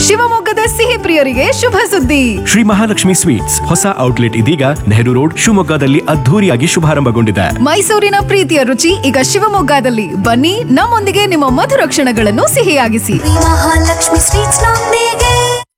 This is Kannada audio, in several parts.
ಶಿವಮೊಗ್ಗದ ಸಿಹಿ ಪ್ರಿಯರಿಗೆ ಶುಭ ಸುದ್ದಿ ಶ್ರೀ ಮಹಾಲಕ್ಷ್ಮಿ ಸ್ವೀಟ್ಸ್ ಹೊಸ ಔಟ್ಲೆಟ್ ಇದೀಗ ನೆಹರು ರೋಡ್ ಶಿವಮೊಗ್ಗದಲ್ಲಿ ಅದ್ಧೂರಿಯಾಗಿ ಶುಭಾರಂಭಗೊಂಡಿದೆ ಮೈಸೂರಿನ ಪ್ರೀತಿಯ ರುಚಿ ಈಗ ಶಿವಮೊಗ್ಗದಲ್ಲಿ ಬನ್ನಿ ನಮ್ಮೊಂದಿಗೆ ನಿಮ್ಮ ಮಧುರ ಕ್ಷಣಗಳನ್ನು ಸಿಹಿಯಾಗಿಸಿ ಮಹಾಲಕ್ಷ್ಮಿ ಸ್ವೀಟ್ಸ್ ನೊಂದಿಗೆ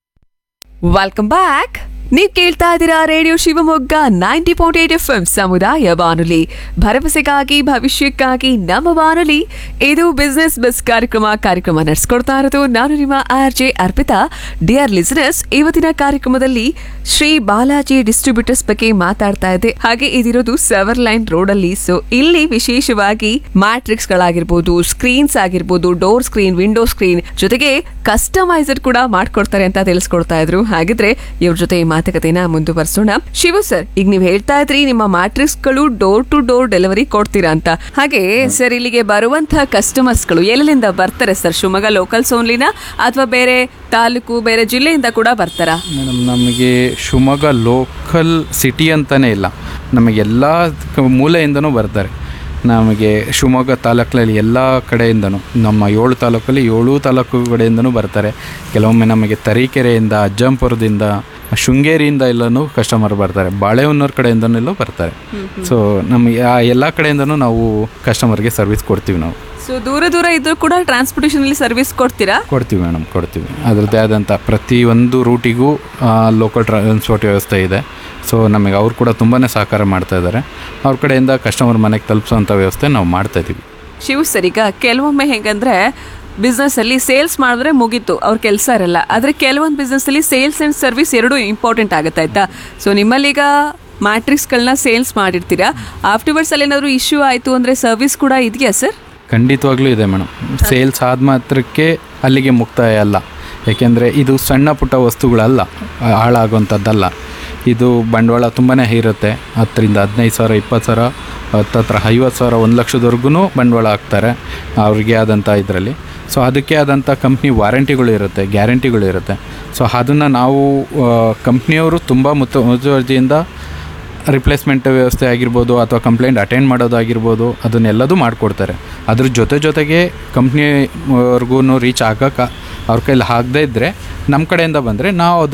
ವೆಲ್ಕಮ್ ಬ್ಯಾಕ್ ನೀವು ಕೇಳ್ತಾ ಇದ್ದೀರಾ radio Shivamogga ninety point eight F M ಸಮುದಾಯ ಬಾನುಲಿ ಭರವಸೆಗಾಗಿ ಭವಿಷ್ಯಕ್ಕಾಗಿ ನಮ್ಮ ಬಾನುಲಿ ಇದು ಬಿಸ್ನೆಸ್ ಬಸ್ ಕಾರ್ಯಕ್ರಮ ಕಾರ್ಯಕ್ರಮ ನಡೆಸ್ಕೊಡ್ತಾ ಇರೋದು ನಾನು ನಿಮ್ಮ R J Arpita dear listeners ಇವತ್ತಿನ ಕಾರ್ಯಕ್ರಮದಲ್ಲಿ ಶ್ರೀ ಬಾಲಾಜಿ ಡಿಸ್ಟ್ರಿಬ್ಯೂಟರ್ಸ್ ಬಗ್ಗೆ ಮಾತಾಡ್ತಾ ಇದ್ದೆ ಹಾಗೆ ಇದಿರೋದು ಸೆವರ್ ಲೈನ್ ರೋಡ್ ಅಲ್ಲಿ ಸೊ ಇಲ್ಲಿ ವಿಶೇಷವಾಗಿ ಮ್ಯಾಟ್ರಿಕ್ಸ್ ಗಳಾಗಿರ್ಬೋದು ಸ್ಕ್ರೀನ್ಸ್ ಆಗಿರ್ಬೋದು ಡೋರ್ ಸ್ಕ್ರೀನ್ ವಿಂಡೋ ಸ್ಕ್ರೀನ್ ಜೊತೆಗೆ ಕಸ್ಟಮೈಸರ್ ಕೂಡ ಮಾಡ್ಕೊಡ್ತಾರೆ ಅಂತ ತಿಳಿಸ್ಕೊಡ್ತಾ ಇದ್ರು ಹಾಗಿದ್ರೆ ಇವ್ರ ಜೊತೆ ಈ ಮಾತುಕತೆನ ಮುಂದುವರಿಸೋಣ ಶಿವು ಸರ್ ಈಗ ನೀವು ಹೇಳ್ತಾ ಇದ್ರಿ ನಿಮ್ಮ ಮ್ಯಾಟ್ರಿಕ್ಸ್ ಗಳು ಡೋರ್ ಟು ಡೋರ್ ಡೆಲಿವರಿ ಕೊಡ್ತೀರಾ ಅಂತ ಹಾಗೆ ಸರ್ ಇಲ್ಲಿಗೆ ಬರುವಂತಹ ಕಸ್ಟಮರ್ಸ್ ಗಳು ಎಲ್ಲೆಲ್ಲಿಂದ ಬರ್ತಾರೆ ಸರ್ ಶಿವಮೊಗ್ಗ ಲೋಕಲ್ಸ್ ಓನ್ಲಿನ ಅಥವಾ ಬೇರೆ ತಾಲೂಕು ಬೇರೆ ಜಿಲ್ಲೆಯಿಂದ ಕೂಡ ಬರ್ತಾರಾ ಮೇಡಮ್ ನಮಗೆ ಶಿವಮೊಗ್ಗ ಲೋಕಲ್ ಸಿಟಿ ಅಂತಲೇ ಇಲ್ಲ ನಮಗೆ ಎಲ್ಲ ಕ- ಮೂಲೆಯಿಂದನೂ ಬರ್ತಾರೆ ನಮಗೆ ಶಿವಮೊಗ್ಗ ತಾಲೂಕಲ್ಲಿ ಎಲ್ಲ ಕಡೆಯಿಂದನೂ ನಮ್ಮ ಏಳು ತಾಲೂಕಲ್ಲಿ ಏಳು ತಾಲೂಕು ಕಡೆಯಿಂದನೂ ಬರ್ತಾರೆ ಕೆಲವೊಮ್ಮೆ ನಮಗೆ ತರೀಕೆರೆಯಿಂದ ಅಜ್ಜಂಪುರದಿಂದ ಶೃಂಗೇರಿಯಿಂದ ಎಲ್ಲನೂ ಕಸ್ಟಮರ್ ಬರ್ತಾರೆ ಬಾಳೆಹೊನ್ನೂರು ಕಡೆಯಿಂದನೂ ಬರ್ತಾರೆ ಸೊ ನಮಗೆ ಆ ಎಲ್ಲ ಕಡೆಯಿಂದನೂ ನಾವು ಕಸ್ಟಮರ್ಗೆ ಸರ್ವಿಸ್ ಕೊಡ್ತೀವಿ ನಾವು ಸೊ ದೂರ ದೂರ ಇದ್ರೂ ಕೂಡ ಟ್ರಾನ್ಸ್ಪೋರ್ಟೇಷನ್ ಅಲ್ಲಿ ಸರ್ವಿಸ್ ಕೊಡ್ತೀರಾ ಕೊಡ್ತೀವಿ ಮೇಡಮ್ ಕೊಡ್ತೀವಿ ಅದರದ್ದೇ ಆದಂಥ ಪ್ರತಿಯೊಂದು ರೂಟಿಗೂ ಲೋಕಲ್ ಟ್ರಾನ್ಸ್ಪೋರ್ಟ್ ವ್ಯವಸ್ಥೆ ಇದೆ ಸೊ ನಮಗೆ ಅವ್ರು ಕೂಡ ತುಂಬಾ ಸಹಕಾರ ಮಾಡ್ತಾ ಇದ್ದಾರೆ ಅವ್ರ ಕಡೆಯಿಂದ ಕಸ್ಟಮರ್ ಮನೆಗೆ ತಲುಪಿಸೋಂಥ ವ್ಯವಸ್ಥೆ ನಾವು ಮಾಡ್ತಾ ಇದ್ದೀವಿ ಶಿವ್ ಸರ್ ಈಗ ಕೆಲವೊಮ್ಮೆ ಹೆಂಗಂದ್ರೆ ಬಿಸ್ನೆಸ್ ಅಲ್ಲಿ ಸೇಲ್ಸ್ ಮಾಡಿದ್ರೆ ಮುಗೀತು ಅವ್ರ ಕೆಲಸ ಇರಲ್ಲ ಆದ್ರೆ ಕೆಲವೊಂದು ಬಿಸ್ನೆಸ್ ಅಲ್ಲಿ ಸೇಲ್ಸ್ ಅಂಡ್ ಸರ್ವಿಸ್ ಎರಡೂ ಇಂಪಾರ್ಟೆಂಟ್ ಆಗುತ್ತೆ ಆಯ್ತಾ ಸೊ ನಿಮ್ಮಲ್ಲೀಗ ಮ್ಯಾಟ್ರಿಕ್ಸ್ಗಳನ್ನ ಸೇಲ್ಸ್ ಮಾಡಿರ್ತೀರಾ ಆಫ್ಟರ್ವರ್ಡ್ಸ್ ಅಲ್ಲಿ ಏನಾದ್ರು ಇಶ್ಯೂ ಆಯಿತು ಅಂದ್ರೆ ಸರ್ವಿಸ್ ಕೂಡ ಇದೆಯಾ ಸರ್ ಖಂಡಿತವಾಗ್ಲೂ ಇದೆ ಮೇಡಮ್ ಸೇಲ್ಸ್ ಆದ ಮಾತ್ರಕ್ಕೆ ಅಲ್ಲಿಗೆ ಮುಕ್ತಾಯ ಅಲ್ಲ ಯಾಕೆಂದರೆ ಇದು ಸಣ್ಣ ಪುಟ್ಟ ವಸ್ತುಗಳಲ್ಲ ಆ, ಹಾಳಾಗುವಂಥದ್ದಲ್ಲ ಇದು ಬಂಡವಾಳ ತುಂಬಾ ಇರುತ್ತೆ ಹತ್ತರಿಂದ ಹದಿನೈದು ಸಾವಿರ ಇಪ್ಪತ್ತು ಸಾವಿರ ಹತ್ತತ್ರ ಐವತ್ತು ಸಾವಿರ ಒಂದು ಲಕ್ಷದವರೆಗೂ ಬಂಡವಾಳ ಹಾಕ್ತಾರೆ ಅವ್ರಿಗೆ ಆದಂಥ ಇದರಲ್ಲಿ ಸೊ ಅದಕ್ಕೆ ಆದಂಥ ಕಂಪ್ನಿ ವಾರಂಟಿಗಳು ಇರುತ್ತೆ ಗ್ಯಾರಂಟಿಗಳು ಇರುತ್ತೆ ಸೊ ಅದನ್ನು ನಾವು ಕಂಪ್ನಿಯವರು ತುಂಬ ಮುತ್ತು ಮುತುವರ್ಜಿಯಿಂದ ರಿಪ್ಲೇಸ್ಮೆಂಟ್ ವ್ಯವಸ್ಥೆ ಆಗಿರ್ಬೋದು ಅಥವಾ ಕಂಪ್ಲೇಂಟ್ ಅಟೆಂಡ್ ಮಾಡೋದಾಗಿರ್ಬೋದು ಅದನ್ನೆಲ್ಲದೂ ಮಾಡಿಕೊಡ್ತಾರೆ ಅದ್ರ ಜೊತೆ ಜೊತೆಗೆ ಕಂಪ್ನಿವರೆಗೂ ರೀಚ್ ಆಗೋಕೆ ಅವ್ರ ಕೈಲಿ ಆಗದೇ ಇದ್ದರೆ ನಮ್ಮ ಕಡೆಯಿಂದ ಬಂದರೆ ನಾವು ಅದನ್ನ